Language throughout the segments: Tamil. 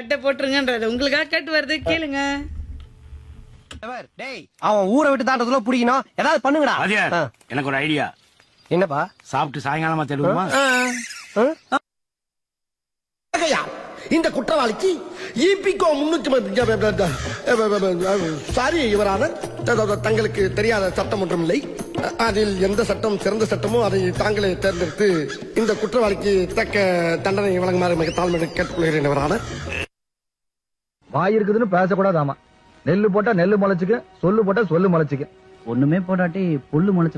கட்டை போட்டுருங்கன்றது உங்களுக்காக கட்டு வருது கேளுங்க டேய் அவன் ஊரை விட்டு தாண்டதுல பிடிக்கணும் ஏதாவது பண்ணுங்கடா வாத்தியார் ஆ, எனக்கு ஒரு ஐடியா என்னப்பா சாப்பிட்டு சாயங்காலமா தெளிவுமா ஆ? இந்த குற்றவாளிக்கு இபிகோ முன்னூத்தி சாரி யுவரான தங்களுக்கு தெரியாத சட்டம் ஒன்றும் இல்லை அதில் எந்த சட்டம் சிறந்த சட்டமோ அதை தாங்களே தேர்ந்தெடுத்து இந்த குற்றவாளிக்கு தக்க தண்டனை வழங்குமாறு மிக தாழ்மை கேட்டுக்கொள்கிறேன் யுவரான வாய் இருக்குதுன்னு பேசக்கூடாதாமா நெல்லு போட்டா நெல்லு முளைச்சுக்கு சொல்லு போட்டா சொல்லு முளைச்சுக்கு ஒண்ணுமே போடாட்டி புல்லு முளைச்சு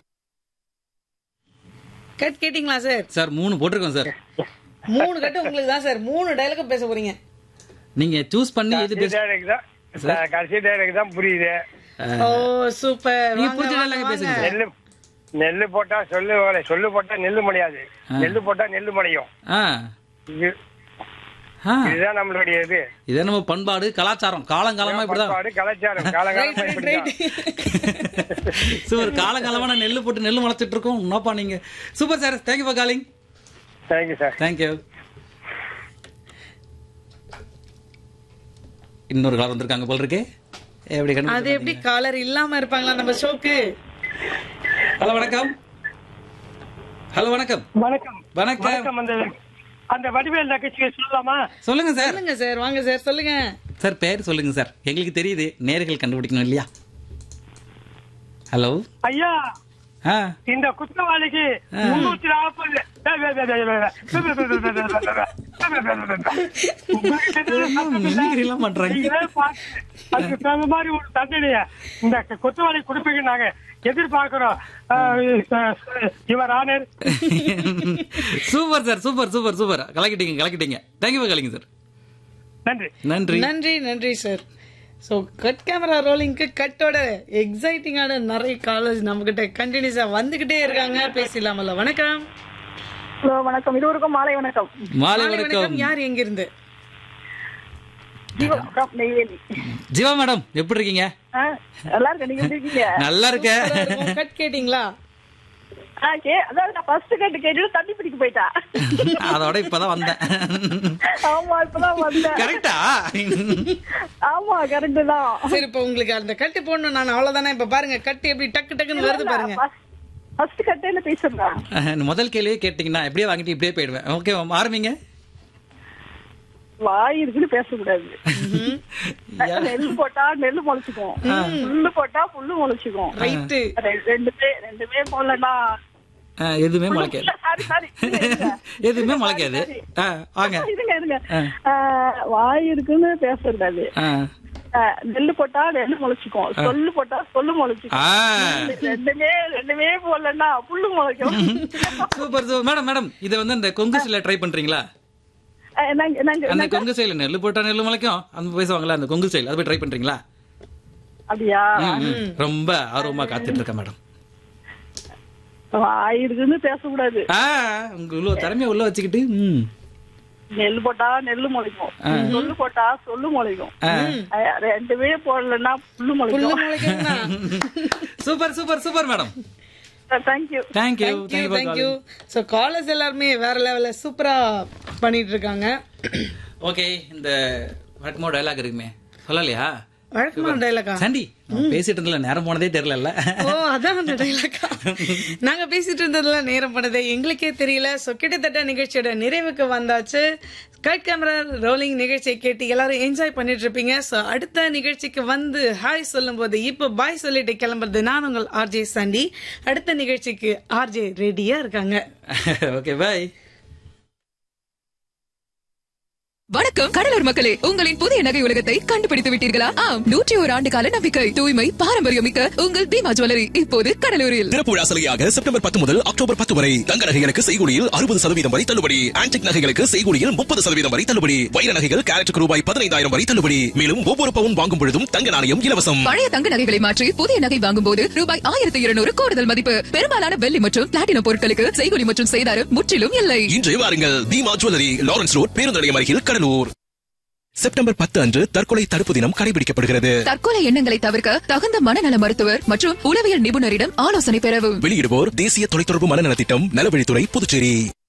கட் கேட்டிங்களா சார் சார் மூணு போட்டிருக்கோம் சார் மூணு கட்டு உங்களுக்கு தான் சார் மூணு டைலாக் பேச போறீங்க நீங்க சூஸ் பண்ணி எது பேச கடைசி டைரக்ட் தான் புரியுது ஓ சூப்பர் நீங்க புரிஞ்ச dialogue பேசுங்க சார். நெல்லு நெல்லு போட்டா சொல்லு வளை- சொல்லு போட்டா நெல்லு முடியாது நெல்லு போட்டா நெல்லு முளையும் ஆ இது ஆ இதுதான் நம்மளுடைய இது இதே நம்ம பண்பாடு கலாச்சாரம் காலங்காலமா இப்படிதான் பண்பாடு கலாச்சாரம் காலகாலமா இப்படிதான் சூப்பர் காலங்காலமா நான் நெல்லு போட்டு நெல்லு முளைச்சிட்டு இருக்கோம் என்னப்பா நீங்க super sir thank you for calling thank you sir thank you இன்னொரு காலம் வந்திருக்காங்க போல் இருக்கே எப்படி அது கண்டு எப்படி காலர் இல்லாம இருப்பாங்களா நம்ம ஷோக்கு ஹலோ வணக்கம் ஹலோ வணக்கம் வணக்கம் வணக்கம் வணக்கம் அந்த அந்த வடிவேல் நகைச்சுவை சொல்லலாமா சொல்லுங்க சார் சொல்லுங்க சார் வாங்க சார் சொல்லுங்க சார் பேர் சொல்லுங்க சார் எங்களுக்கு தெரியுது நேர்கள் கண்டுபிடிக்கணும் இல்லையா ஹலோ ஐயா ஆ இந்த குற்றவாளிக்கு முன்னூத்தி நாற்பது மிமிக்ரி எல்லாம் பண்றாங்க நீங்களே பார்த்து அதுக்கு தகுந்த மாதிரி ஒரு தண்டனைய இந்த குற்றவாளி கொடுப்பீங்க நாங்க எதிர்பார்க்கிறோம் இவர் ஆனர் super sir super super super கலக்கிட்டீங்க கலக்கிட்டீங்க தேங்க்யூ கலக்கிங்க சார் நன்றி நன்றி நன்றி நன்றி சார் ஸோ கட் கேமரா ரோலிங்க்கு கட்டோட எக்ஸைட்டிங்கான நிறைய காலேஜ் நம்ம கிட்ட கண்டினியூஸா வந்துகிட்டே இருக்காங்க பேசலாமல்ல வணக்கம் ஹலோ வணக்கம் இருவருக்கும் மாலை வணக்கம் மாலை மாலை வணக்கம் வணக்கம் யார் எங்க இருந்து ஜீவா from நெய்வேலி ஜீவா மேடம் எப்படி இருக்கீங்க ஆ, நல்லா இருக்கேன் நீங்க எப்படி இருக்கீங்க நல்லா இருக்க கட் கேட்டிங்களா ஆ, கே அதாவது நான் ஃபர்ஸ்ட் கேட்டு கேட்டு தண்ணி பிடிக்க போயிட்டா அதோட இப்பதான் வந்தேன் ஆமா இப்பதான் வந்தேன் கரெக்டா ஆமா கரெக்ட் தான் சரி இப்ப உங்களுக்கு அந்த கட்டு போடணும் நான் அவ்வளவுதானே இப்ப பாருங்க கட்டு எப்படி டக்கு டக்குன்னு வருது பாருங்க ஃபர்ஸ்ட் கட்டையில பேசுறேன் முதல் கேள்வியே கேட்டீங்கன்னா எப்படியே வாங்கிட்டு இப்படியே போயிடுவேன் ஓகே ஆரம்பிங்க வாய் இருக்குன்னு பேசக்கூடாது நெல் போட்டா நெல் முளைச்சுக்கும் புல்லு போட்டா புல்லு முளைச்சுக்கும் ரைட்டு ரெ- ரெண்டுமே ரெண்டுமே போடலன்னா ஆ, எதுவுமே முளைக்காது சாரி சாரி எதுவுமே முளைக்காது ஆ, வாங்க இருங்க இருங்க ஆ. ஆ, வாய் இருக்குன்னு பேசக்கூடாது ஆ. ஆ, நெல்லு போட்டா நெல்லு முளைச்சுக்கும் சொல்லு போட்டா சொல்லு முளைச்சுக்கும் ஆ. ரெண்டுமே ரெண்டுமே போடலன்னா புல்லு முளைக்கும் சூப்பர் சூப்பர் மேடம் மேடம் இதை வந்து இந்த கொங்கு சைல ட்ரை பண்றீங்களா ஆ, நாங்க- நாங்க- அந்த நாங்க- கொங்கு சைல நெல்லு போட்டா நெல்லு முளைக்கும் அந்த பேசுவாங்கல்ல அந்த கொங்கு சைல் அதை போய் ட்ரை பண்றீங்களா அப்படியா ம், ம். ரொம்ப ஆர்வமா காத்துட்டு இருக்கேன் மேடம் வாய் இருக்குன்னு பேசக்கூடாது ஆ உங்க உள்ள திறமைய உள்ள வச்சுக்கிட்டு ம் நெல் போட்டா நெல்லு முளைக்கும் சொல்லு போட்டா சொல்லு முளைக்கும் ஆ. ஆ, ரெண்டுமே போடலன்னா புல்லு புல்லு முளைக்கும் முளைக்குதுன்னா super super super madam thank you thank you thank you thank you so college எல்லாருமே வேற லெவல்ல சூப்பரா பண்ணிட்டு இருக்காங்க ஓகே இந்த வழக்கமோ டயலாக் இருக்குமே சொல்லலையா வழக்கமான டைலாக்கா சாண்டி நம்ம பேசிட்டு இருந்தல நேரம் போனதே தெரியல ஓ அதான் அந்த டைலாக்கா நாங்க பேசிட்டு இருந்ததுல நேரம் பண்ணதே எங்களுக்கே தெரியல ஸோ கிட்டத்தட்ட நிகழ்ச்சியோட நிறைவுக்கு வந்தாச்சு கட் கேமரா ரோலிங் நிகழ்ச்சியை கேட்டு எல்லாரும் என்ஜாய் பண்ணிட்டு இருப்பீங்க ஸோ அடுத்த நிகழ்ச்சிக்கு வந்து ஹாய் சொல்லும் போது இப்போ பாய் சொல்லிட்டு கிளம்புறது நான் உங்கள் ஆர்ஜே சண்டி அடுத்த நிகழ்ச்சிக்கு ஆர்ஜே ரெடியா இருக்காங்க ஓகே பாய் வணக்கம் கடலூர் மக்களே உங்களின் புதிய நகை உலகத்தை கண்டுபிடித்து விட்டீர்களா ஆம் நூற்றி ஒரு ஆண்டு கால நம்பிக்கை தூய்மை பாரம்பரியம் மிக்க உங்கள் பீமா ஜுவல்லரி இப்போது கடலூரில் திறப்பு விழா சலுகையாக செப்டம்பர் பத்து முதல் அக்டோபர் பத்து வரை தங்க நகைகளுக்கு செய்கூலியில் அறுபது சதவீதம் வரை தள்ளுபடி ஆன்டிக் நகைகளுக்கு செய்கூலியில் முப்பது சதவீதம் வரை தள்ளுபடி வைர நகைகள் கேரட்டுக்கு ரூபாய் பதினைந்தாயிரம் வரை தள்ளுபடி மேலும் ஒவ்வொரு பவுன் வாங்கும் பொழுதும் தங்க நாணயம் இலவசம் பழைய தங்க நகைகளை மாற்றி புதிய நகை வாங்கும் போது ரூபாய் ஆயிரத்தி இருநூறு கூடுதல் மதிப்பு பெரும்பாலான வெள்ளி மற்றும் பிளாட்டினம் பொருட்களுக்கு செய்கூலி மற்றும் செய்தாறு முற்றிலும் இல்லை இன்றே வாருங்கள் பீமா ஜுவல்லரி லாரன்ஸ் ரோட் பேருந்து நிலையம் அருகில் கடலூர் செப்டம்பர் பத்து அன்று தற்கொலை தடுப்பு தினம் கடைபிடிக்கப்படுகிறது தற்கொலை எண்ணங்களை தவிர்க்க தகுந்த மனநல மருத்துவர் மற்றும் உளவியல் நிபுணரிடம் ஆலோசனை பெறவும் வெளியிடுவோர் தேசிய தொலைத்தொடர்பு மனநல திட்டம் நலவழித்துறை புதுச்சேரி